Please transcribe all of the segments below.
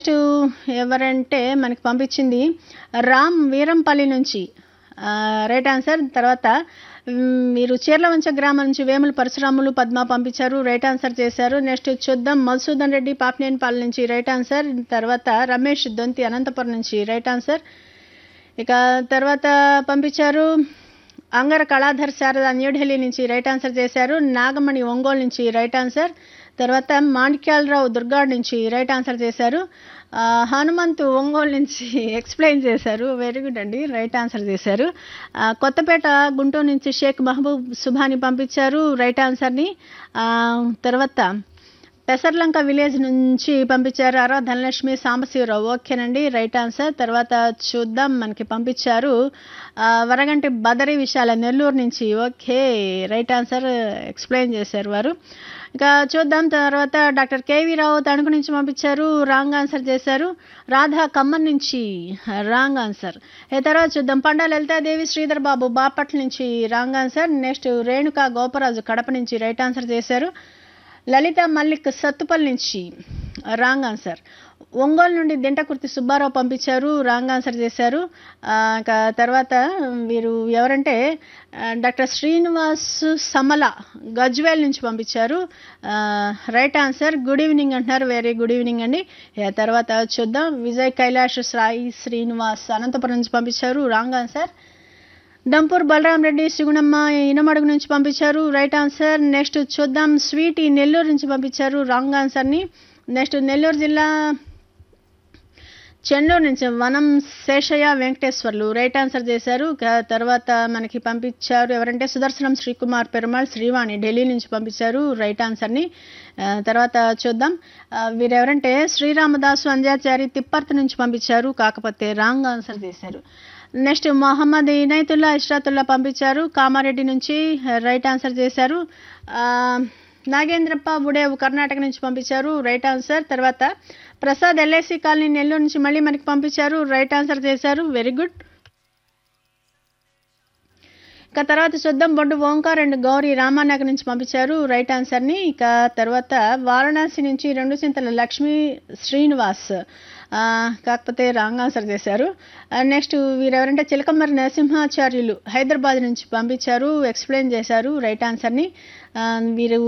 next ఎవరంటే మనకి పంపించింది రామ్ వీరంపల్లి నుంచి ఆ, రైట్ ఆన్సర్ తర్వాత మ్, మీరు చీర్లవంచ గ్రామం నుంచి వేముల పరశురాములు పద్మ పంపించారు రైట్ ఆన్సర్ చేశారు నెక్స్ట్ చూద్దాం మధుసూదన్ రెడ్డి పాపినేనిపాలెం నుంచి రైట్ ఆన్సర్ తర్వాత రమేష్ దొంతి అనంతపురం నుంచి రైట్ ఆన్సర్ ఇక తర్వాత పంపించారు అంగర కళాధర్ శారద న్యూఢిల్లీ నుంచి రైట్ ఆన్సర్ చేశారు నాగమణి ఒంగోలు నుంచి రైట్ ఆన్సర్ తర్వాత మాణిక్యాలరావు దుర్గాడ్ నుంచి రైట్ ఆన్సర్ చేశారు ఆ, హనుమంతు ఒంగోలు నుంచి ఎక్స్ప్లెయిన్ చేశారు వెరీ గుడ్ అండి రైట్ ఆన్సర్ చేశారు ఆ, కొత్తపేట గుంటూరు నుంచి షేక్ మహబూబ్ సుభాని పంపించారు రైట్ ఆన్సర్ని ఆ, తర్వాత పెసర్లంక విలేజ్ నుంచి పంపించారు అరవ ధనలక్ష్మి సాంబశివరావు ఓకేనండి రైట్ ఆన్సర్ తర్వాత చూద్దాం మనకి పంపించారు ఆ, వరగంటి బదరి విశాల నెల్లూరు నుంచి ఓకే రైట్ ఆన్సర్ ఎక్స్ప్లెయిన్ చేశారు వారు ఇక చూద్దాం తర్వాత డాక్టర్ కేవీ రావు తణుకు నుంచి పంపించారు రాంగ్ ఆన్సర్ చేశారు రాధా ఖమ్మం నుంచి రాంగ్ ఆన్సర్ ఏ తర్వాత చూద్దాం పండా లలితాదేవి శ్రీధర్ బాబు బాపట్ల నుంచి wrong answer next Renuka Goparaju Kadapa నుంచి రైట్ ఆన్సర్ చేశారు లలిత మల్లిక్ సత్తుపల్లి నుంచి రాంగ్ ఆన్సర్ ఒంగోలు నుండి దింటకుర్తి సుబ్బారావు పంపించారు రాంగ్ ఆన్సర్ చేశారు ఆ, ఇంకా తర్వాత వీరు ఎవరంటే ఆ, డాక్టర్ శ్రీనివాస్ సమల గజ్వేల్ నుంచి పంపించారు ఆ, రైట్ ఆన్సర్ గుడ్ ఈవినింగ్ అంటున్నారు వెరీ గుడ్ ఈవినింగ్ అండి ఆ తర్వాత చూద్దాం విజయ్ కైలాష్ సాయి శ్రీనివాస్ అనంతపురం నుంచి పంపించారు రాంగ్ ఆన్సర్ దంపూర్ బలరాం రెడ్డి సిగుణమ్మ ఇనమడుగు నుంచి పంపించారు రైట్ ఆన్సర్ నెక్స్ట్ చూద్దాం స్వీట్ ఈ నెల్లూరు నుంచి పంపించారు రాంగ్ ఆన్సర్ని నెక్స్ట్ నెల్లూరు జిల్లా చెన్నూరు నుంచి వనం శేషయ్య వెంకటేశ్వర్లు రైట్ ఆన్సర్ చేశారు క- తర్వాత మనకి పంపించారు ఎవరంటే సుదర్శనం శ్రీకుమార్ పెరుమాళ్ శ్రీవాణి ఢిల్లీ నుంచి పంపించారు రైట్ ఆన్సర్ని ఆ, తర్వాత చూద్దాం ఆ, వీరెవరంటే శ్రీరామదాసు అంజాచారి తిప్పర్తి నుంచి పంపించారు కాకపోతే రాంగ్ ఆన్సర్ చేశారు నెక్స్ట్ మొహమ్మద్ ఇనైతుల్లా ఇష్రాతుల్లా పంపించారు కామారెడ్డి నుంచి రైట్ ఆన్సర్ చేశారు ఆ, నాగేంద్రప్ప బుడేవు కర్ణాటక నుంచి పంపించారు రైట్ ఆన్సర్ తర్వాత ప్రసాద్ ఎల్ఐసి కాలనీ నెల్లూరు నుంచి మళ్ళీ మనకి పంపించారు రైట్ ఆన్సర్ చేశారు వెరీ గుడ్ ఇక తర్వాత చూద్దాం బొడ్డు ఓంకార్ అండ్ గౌరీ రామానగర్ నుంచి పంపించారు రైట్ ఆన్సర్ని ఇక తర్వాత వారణాసి నుంచి రెండు చింతల లక్ష్మీ శ్రీనివాస్ ఆ, కాకపోతే రాంగ్ ఆన్సర్ చేశారు నెక్స్ట్ వీరెవరంటే చిలకమ్మరి నరసింహాచార్యులు హైదరాబాద్ నుంచి పంపించారు ఎక్స్ప్లెయిన్ చేశారు రైట్ ఆన్సర్ని ఆ, వీరు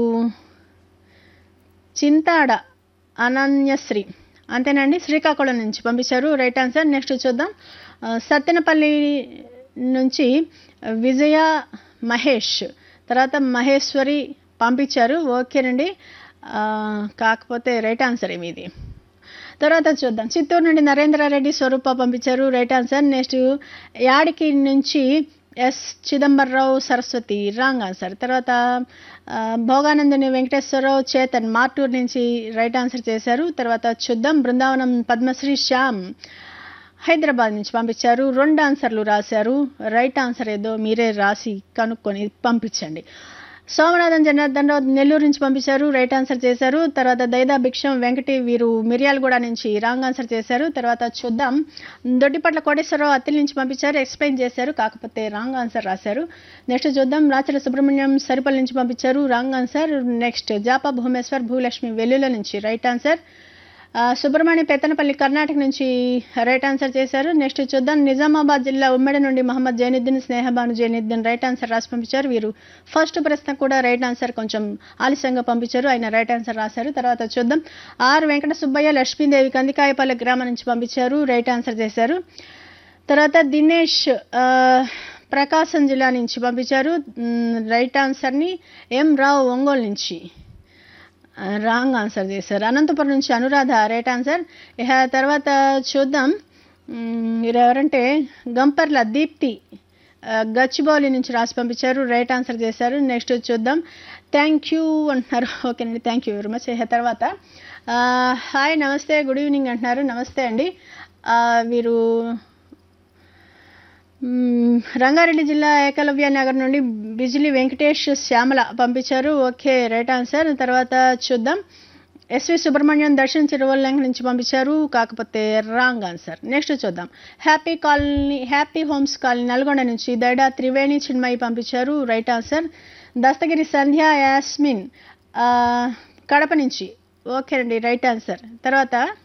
చింతాడ అనన్యశ్రీ అంతేనండి శ్రీకాకుళం నుంచి పంపించారు రైట్ ఆన్సర్ నెక్స్ట్ చూద్దాం ఆ, సత్తెనపల్లి నుంచి విజయ మహేష్ తర్వాత మహేశ్వరి పంపించారు ఓకేనండి ఆ, కాకపోతే రైట్ ఆన్సర్ ఏమి ఇది తర్వాత చూద్దాం చిత్తూరు నుండి నరేంద్రారెడ్డి స్వరూప పంపించారు రైట్ ఆన్సర్ నెక్స్ట్ యాడికి నుంచి S Chidambararao Saraswathi wrong answer తర్వాత ఆ, భోగానందుని వెంకటేశ్వరరావు చేతన్ మార్టూర్ నుంచి రైట్ ఆన్సర్ చేశారు తర్వాత చూద్దాం బృందావనం పద్మశ్రీ శ్యామ్ హైదరాబాద్ నుంచి పంపించారు రెండు ఆన్సర్లు రాశారు రైట్ ఆన్సర్ ఏదో మీరే రాసి కనుక్కొని పంపించండి సోమనాథన్ జనార్దన్ రావు నెల్లూరు నుంచి పంపించారు రైట్ ఆన్సర్ చేశారు తర్వాత దైదా భిక్షం వెంకటి వీరు మిర్యాలగూడ నుంచి రాంగ్ ఆన్సర్ చేశారు తర్వాత చూద్దాం దొడ్డిపట్ల కోటేశ్వరరావు అత్తిలి నుంచి పంపించారు ఎక్స్ప్లెయిన్ చేశారు కాకపోతే రాంగ్ ఆన్సర్ రాశారు నెక్స్ట్ చూద్దాం రాచల సుబ్రహ్మణ్యం సరిపల్లి నుంచి పంపించారు wrong answer next Japa Bhumeshwar Bhulakshmi Vellula నుంచి రైట్ ఆన్సర్ ఆ, సుబ్రహ్మణ్య పెత్తనపల్లి కర్ణాటక నుంచి రైట్ ఆన్సర్ చేశారు నెక్స్ట్ చూద్దాం నిజామాబాద్ జిల్లా ఉమ్మడి నుండి మహమ్మద్ జైనుద్దీన్ స్నేహబాను జైనుద్దీన్ రైట్ ఆన్సర్ రాసి పంపించారు వీరు ఫస్ట్ ప్రశ్న కూడా రైట్ ఆన్సర్ కొంచెం ఆలస్యంగా పంపించారు ఆయన రైట్ ఆన్సర్ రాశారు తర్వాత చూద్దాం ఆర్ వెంకట సుబ్బయ్య లక్ష్మీదేవి కందికాయపల్లి గ్రామం నుంచి పంపించారు రైట్ ఆన్సర్ చేశారు తర్వాత దినేష్ ఆ, ప్రకాశం జిల్లా నుంచి పంపించారు మ్, రైట్ ఆన్సర్ని ఎం రావు ఒంగోలు నుంచి రాంగ్ ఆన్సర్ చేశారు అనంతపురం నుంచి అనురాధ రైట్ ఆన్సర్ ఇక తర్వాత చూద్దాం మ్, మీరు ఎవరంటే గంపర్ల దీప్తి ఆ, గచ్చిబౌలి నుంచి రాసి పంపించారు రైట్ ఆన్సర్ చేశారు నెక్స్ట్ చూద్దాం థ్యాంక్ యూ అంటున్నారు ఓకేనండి థ్యాంక్ యూ వెరీ మచ్ ఇక తర్వాత ఆ, హాయ్ నమస్తే గుడ్ ఈవినింగ్ అంటున్నారు నమస్తే అండి ఆ, వీరు మ్మ్, రంగారెడ్డి జిల్లా ఏకలవ్య నగర్ నుండి బిజిలి వెంకటేష్ శ్యామల పంపించారు ఓకే రైట్ ఆన్సర్ తర్వాత చూద్దాం ఎస్వి సుబ్రహ్మణ్యం దర్శన్ చిరువల్లంక నుంచి పంపించారు కాకపోతే రాంగ్ ఆన్సర్ నెక్స్ట్ చూద్దాం happy colony happy homes colony Nalgonda నుంచి దైడా త్రివేణి చిన్మయి పంపించారు రైట్ ఆన్సర్ దస్తగిరి సంధ్య యాస్మిన్ ఆ, కడప నుంచి ఓకే అండి రైట్ ఆన్సర్ తర్వాత